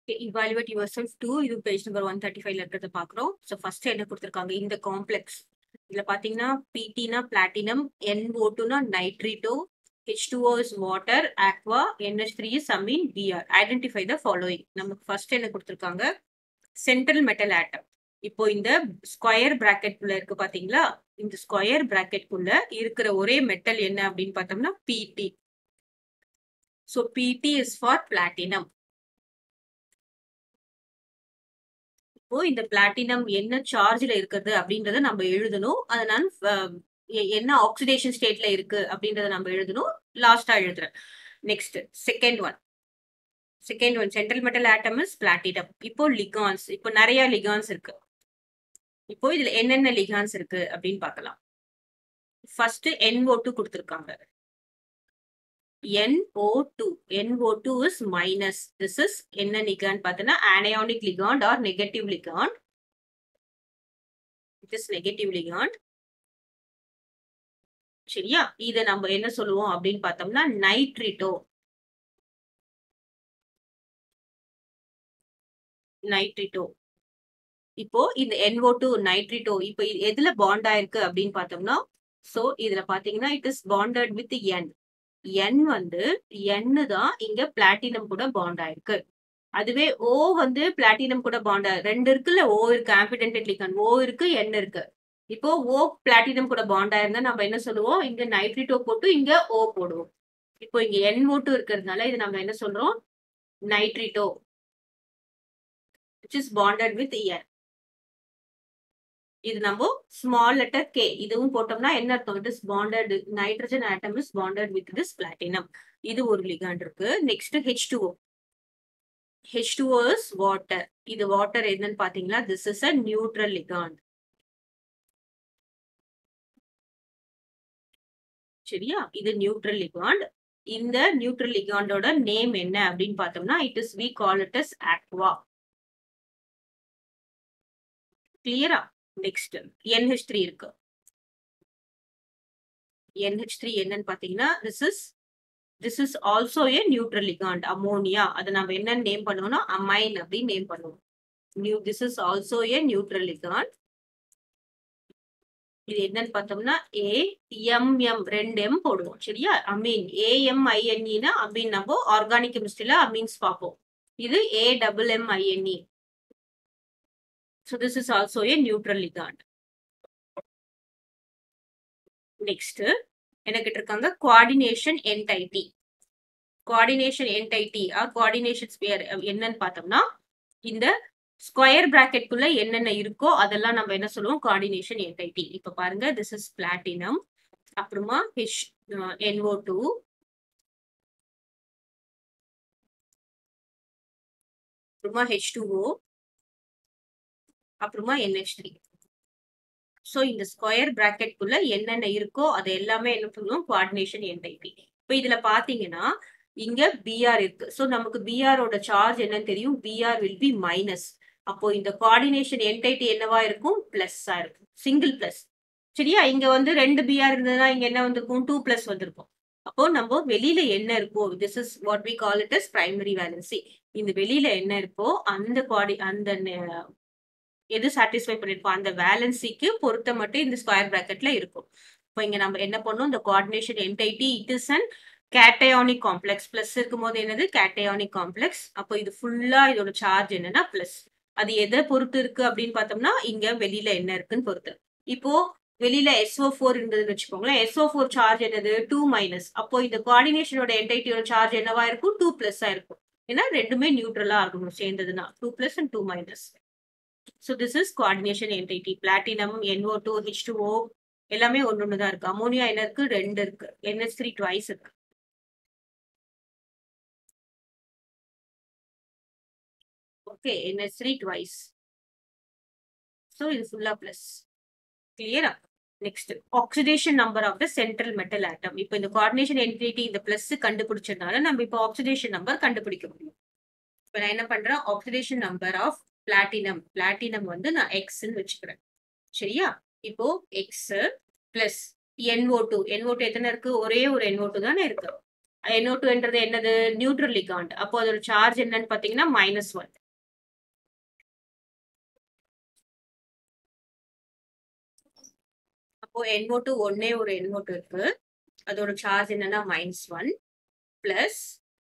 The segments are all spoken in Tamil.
இவாலுவேட் யுவர் செல்ஃப் டூ இது பேஜ் நம்பர் ஒன் தேர்ட்டி ஃபைவ்ல இருக்கிறத பாக்குறோம் ஸோ ஃபர்ஸ்ட் என்ன கொடுத்துருக்காங்க இந்த காம்ப்ளெக்ஸ் இதுல பாத்தீங்கன்னா பிடினா பிளாட்டினம் என்ஓ2னா nitrito H two O is water aqua NH three is ammine PR identify the following நமக்கு ஃபர்ஸ்ட் என்ன கொடுத்துருக்காங்க சென்ட்ரல் மெட்டல் ஆட்டம் இப்போ இந்த ஸ்கொயர் பிராக்கெட் குள்ள இருக்கு பாத்தீங்களா இந்த ஸ்கொயர் பிராக்கெட் குள்ள இருக்கிற ஒரே மெட்டல் என்ன அப்படின்னு பார்த்தோம்னா பிடி ஸோ பிடி இஸ் ஃபார் பிளாட்டினம் இப்போ இந்த பிளாட்டினம் என்ன சார்ஜ்ல இருக்கிறது அப்படின்றத நம்ம எழுதணும் அதனால என்ன ஆக்சிடேஷன் ஸ்டேட்ல இருக்கு அப்படின்றத நம்ம எழுதணும் லாஸ்டா எழுதுறேன் next second one second one central metal atom is platinum இப்போ லிகான்ஸ் இப்போ நிறைய லிகான்ஸ் இருக்கு இப்போ இதுல என்னென்ன லிகான்ஸ் இருக்கு அப்படின்னு பார்க்கலாம் ஃபர்ஸ்ட் என்ஓ டூ கொடுத்துருக்காங்க NO2. NO2 is minus. This is என்ன ligand பார்த்தனா anionic ligand or negative ligand. It is negative ligand. சரியா இத நம்ம என்ன சொல்லுவோம் அப்படின்னு பார்த்தோம்னா நைட்ரிட்டோ நைட்ரிட்டோ இப்போ இந்த NO2 நைட்ரிட்டோ இப்போ எதுல பாண்ட் ஆயிருக்கு அப்படின்னு பார்த்தோம்னா சோ இதுல பாத்தீங்கன்னா it is bonded with N N வந்து என்னு தான் இங்க பிளாட்டினம் கூட பாண்ட் ஆயிருக்கு அதுவே ஓ வந்து பிளாட்டினம் கூட பாண்ட் ரெண்டு இருக்குல்ல ஓ இருக்கு ஆம்பிடென்ட் லிகன் ஓ இருக்கு என் இருக்கு இப்போ ஓ பிளாட்டினம் கூட பாண்ட் ஆயிருந்தா நம்ம என்ன சொல்லுவோம் இங்க நைட்ரிட்டோ போட்டு இங்க ஓ போடுவோம் இப்போ இங்க என் ஓட்டு இருக்கிறதுனால இது நம்ம என்ன சொல்றோம் nitrito which is bonded with N இது நம்ம ஸ்மால் லெட்டர் கே இதுவும் போட்டோம்னா என்ன அர்த்தம் it is bonded nitrogen atom is bonded with this platinum இது ஒரு லிகாண்ட் இருக்கு next H two O H two O is water இது வாட்டர் என்னன்னு பாத்தீங்களா this is a neutral ligand சரியா இது நியூட்ரல் லிகாண்ட் இந்த நியூட்ரல் லிகாண்டோட நேம் என்ன அப்படின்னு பார்த்தோம்னா it is we call it is aqua கிளியரா நெக்ஸ்ட் என்ஹெச் த்ரீ இருக்கு என்ஹெச் த்ரீ என்னன்னு பாத்தீங்கன்னா this is this is also a neutral ligand ammonia அதை நம்ம என்னன்னு நேம் பண்ணுவோம்னா அமைன் அப்படின்னு நேம் பண்ணுவோம் new this is also a neutral ligand இது என்னன்னு பார்த்தோம்னா ஏ எம் எம் ரெண்டு எம் போடுவோம் சரியா அமீன் ஏஎம் ஐஎன்இனா அமீன் நம்ம ஆர்கானிக் கெமிஸ்ட்ரியில அமீன்ஸ் பார்ப்போம் இது A double M I N E So this is also a neutral ligand. Next, எனக்கு இருக்காங்க coordination entity. coordination entity or coordination sphere என்னன்னு பார்த்தோம்னா இந்த ஸ்கொயர் பிராக்கெட் குள்ள என்னென்ன இருக்கோ அதெல்லாம் நம்ம என்ன சொல்லுவோம் கோஆர்டினேஷன் என்டைட்டி இப்ப பாருங்க திஸ் இஸ் பிளாட்டினம் அப்புறமா ஹெச் என்ஓ டூ அப்புறமா ஹெச் டூ ஓ அப்புறமா என்ஹெச் த்ரீ ஸோ இந்த ஸ்கொயர் குள்ள என்னென்ன இருக்கோ அது எல்லாமே என்ன சொல்லுவோம் கோஆர்டினேஷன் என்டைபி இப்போ இதுல பாத்தீங்கன்னா இங்க பிஆர் இருக்கு ஸோ நமக்கு பிஆரோட சார்ஜ் என்னன்னு தெரியும் பிஆர் வில் பி மைனஸ் அப்போ இந்த கோஆர்டினேஷன் என்டைட்டி என்னவா இருக்கும் பிளஸ்ஸா இருக்கும் சிங்கிள் பிளஸ் சரியா இங்க வந்து ரெண்டு பிஆர் இருந்ததுன்னா இங்க என்ன வந்திருக்கும் டூ பிளஸ் வந்திருக்கும் அப்போ நம்ம வெளியில என்ன இருக்கோ this is what we call it is primary valency இந்த வெளியில என்ன இருக்கோ அந்த குவாடி அந்த எது சாட்டிஸ்ஃபை பண்ணிருக்கோம் அந்த வேலன்சிக்கு பொறுத்த மட்டும் இந்த ஸ்கொயர் பிராக்கெட்ல இருக்கும் இப்போ இங்க நம்ம என்ன பண்ணோம் இந்த coordination entity it is and cationic complex plus இருக்கும் போது என்னது கேட்டயானிக் காம்ப்ளெக்ஸ் அப்போ இது ஃபுல்லா இதோட சார்ஜ் என்னன்னா பிளஸ் அது எதை பொறுத்து இருக்கு அப்படின்னு பார்த்தோம்னா இங்க வெளியில என்ன இருக்குன்னு பொறுத்து இப்போ வெளியில எஸ்ஓ ஃபோர் இருந்ததுன்னு வச்சுக்கோங்களேன் எஸ்ஓ ஃபோர் சார்ஜ் என்னது டூ மைனஸ் அப்போ இந்த கோஆர்டினேஷனோட என்டைட்டியோட சார்ஜ் என்னவா இருக்கும் டூ பிளஸ்ஸா இருக்கும் ஏன்னா ரெண்டுமே நியூட்ரலா இருக்கணும் சேர்ந்ததுன்னா two plus and two minus so this is coordination entity platinum NO two H two O எல்லாமே ஒன்று ஒன்று தான் இருக்கு அமோனியா என்ன இருக்கு ரெண்டு இருக்கு என்எஸ் த்ரீ டுவைஸ் இருக்கு okay NS three twice so இது ஃபுல்லா பிளஸ் கிளியரா next oxidation number of the central metal atom இப்போ இந்த கோஆர்டினேஷன் என்டிட்டி இந்த பிளஸ் கண்டுபிடிச்சதுனால நம்ம இப்போ ஆக்சிடேஷன் நம்பர் கண்டுபிடிக்க முடியும் இப்போ நான் என்ன பண்றேன் oxidation number of platinum platinum வந்து நான் எக்ஸ்ன்னு வச்சுக்கிறேன் சரியா இப்போ X plus NO two NO two எத்தனை இருக்கு ஒரே ஒரு என்ஓ டூ தானே இருக்கு NO டூன்றது என்னது நியூட்ரல் லிகாண்ட் அப்போ அதோட சார்ஜ் என்னன்னு பாத்தீங்கன்னா மைனஸ் ஒன் அப்போ NO டூ ஒன்னே ஒரு NO டூ இருக்கு அதோட சார்ஜ் என்னன்னா minus one plus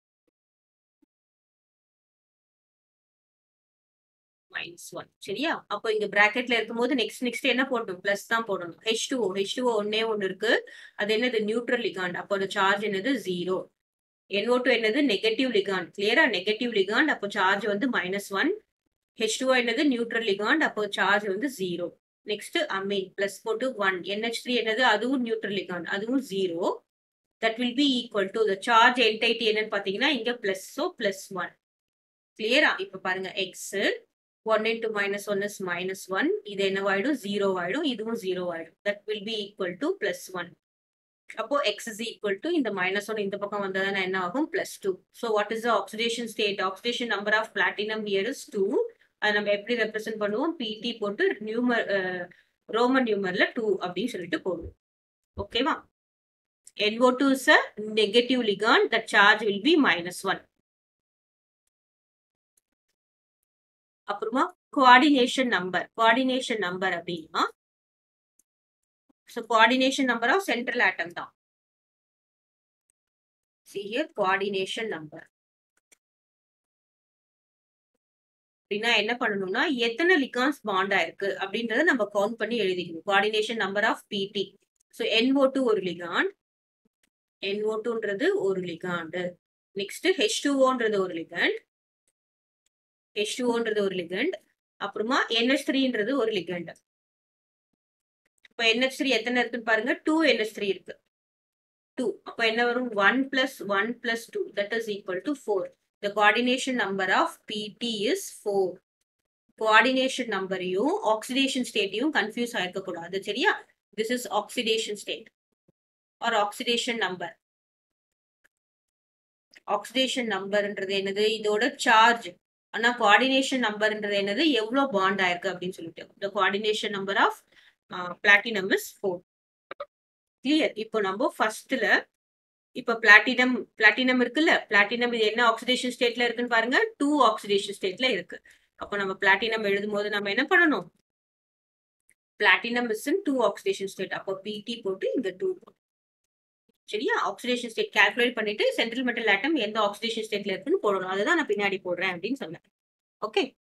minus one சரியா அப்போ இங்க பிராக்கெட்ல இருக்கும்போது நெக்ஸ்ட் நெக்ஸ்ட் என்ன போடணும் பிளஸ் தான் போடணும் ஹெச் டூ ஹெச் டூ ஒன்னே ஒன்னு இருக்கு அது என்னது நியூட்ரல் லிகாண்ட் அப்போ அந்த சார்ஜ் என்னது ஜீரோ NO டூ என்னது நெகட்டிவ் லிகாண்ட் கிளியரா நெகட்டிவ் லிகாண்ட் அப்போ சார்ஜ் வந்து மைனஸ் ஒன் ஹெச் டூ என்னது நியூட்ரல் லிகாண்ட் அப்போ சார்ஜ் வந்து ஜீரோ நெக்ஸ்ட் அமீன் பிளஸ் போட்டு ஒன் என்ஹெச் த்ரீ என்னது அதுவும் நியூட்ரல் லிகாண்ட் அதுவும் zero that will be equal to the charge entity என்னன்னு பாத்தீங்கன்னா இங்க பிளஸ் ஸோ பிளஸ் ஒன் கிளியரா இப்ப பாருங்க X one into minus one is minus one இது என்னவாயிடும் ஜீரோ ஆயிடும் இதுவும் ஜீரோ ஆயிடும் that will be equal to plus one அப்போ எக்ஸ் இஸ் ஈக்குவல் டு இந்த மைனஸ் ஒன் இந்த பக்கம் வந்ததுன்னா என்ன ஆகும் plus two so what is the oxidation state oxidation number of platinum here is two அதை நம்ம எப்படி ரெப்ரசென்ட் பண்ணுவோம் பிடி போட்டு நியூமர் ரோமன் நியூமர்ல டூ அப்படின்னு சொல்லிட்டு போடுவோம் ஓகேவா NO2 is a negative ligand, the charge will be minus 1. அப்புறமா கோஆர்டினேஷன் நம்பர் கோஆர்டினேஷன் நம்பர் அப்படின்னா so coordination number of central atom தான் see here coordination number அப்படின்னா என்ன பண்ணணும்னா எத்தனை லிகான்ஸ் பாண்ட் ஆயிருக்கு அப்படின்றத நம்ம கவுண்ட் பண்ணி எழுதிக்கணும் coordination number of PT so NO two ஒரு லிகாண்ட் NO டூன்றது ஒரு லிகாண்டு நெக்ஸ்ட் ஹெச் டூஓன்றது ஒரு லிகண்ட் ஹெச் டூஓன்றது ஒரு லிகண்ட் அப்புறமா என்ஹெச் த்ரீன்றது ஒரு லிகண்ட் இப்போ என்ஹெச் த்ரீ எத்தனை இருக்குன்னு பாருங்க டூ என்ஹெச் த்ரீ இருக்கு டூ அப்போ என்ன வரும் one plus one plus two that is equal to four the coordination number of PT is four coordination நம்பரையும் ஆக்சிடேஷன் ஸ்டேட்டையும் கன்ஃபியூஸ் ஆயிருக்க கூடாது சரியா this is oxidation state or oxidation number oxidation நம்பர்ன்றது என்னது இதோட சார்ஜ் ஆனா கோஆர்டினேஷன் நம்பர்ன்றது என்னது எவ்வளவு பாண்ட் ஆயிருக்கு அப்படின்னு சொல்லிட்டு the coordination number of platinum is four clear இப்போ நம்ம ஃபர்ஸ்ட்ல இப்போ பிளாட்டினம் பிளாட்டினம் இருக்குல்ல பிளாட்டினம் இது என்ன ஆக்சிடேஷன் ஸ்டேட்ல இருக்குன்னு பாருங்க டூ ஆக்சிடேஷன் ஸ்டேட்ல இருக்கு அப்போ நம்ம பிளாட்டினம் எழுதும் போது நம்ம என்ன பண்ணணும் platinum is in two oxidation state அப்போ பிடி போட்டு இங்க டூ சரியா ஆக்சிடேஷன் ஸ்டேட் கால்குலேட் பண்ணிட்டு சென்ட்ரல் மெட்டல் ஆட்டம் எந்த ஆக்சிடேஷன் ஸ்டேட்ல இருக்குன்னு போடணும் அதுதான் நான் பின்னாடி போடுறேன் அப்படின்னு சொன்னேன் ஓகே